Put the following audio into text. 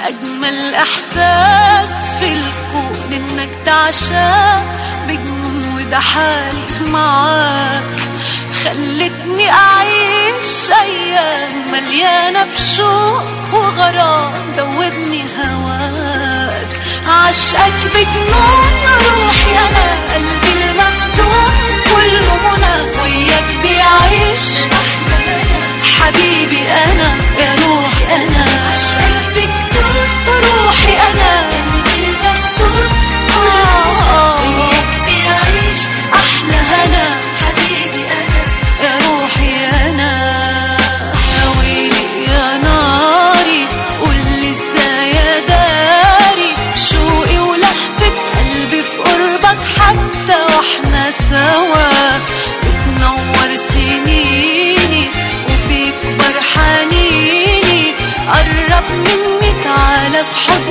أجمل إحساس في الكون إنك تعشى بجنون وده حالي معاك خلتني أعيش أيام مليانة بشوق وغرام دوبني هواك عشقك بجنون روحي أنا قلبي المفتون كله منى وياك بيعيش حبيبي أنا يا روحي أنا عشقك بجنون روحي أنا قلبي المفتون آه وياك بيعيش أحلى هنا حبيبي أنا يا روحي أنا يا ويلي يا ناري قولي ازاي يا داري شوقي ولهفة قلبي في قربك حتى واحنا سوا بتنور سنيني وبيكبر حنيني قرب مني تعالى في حضني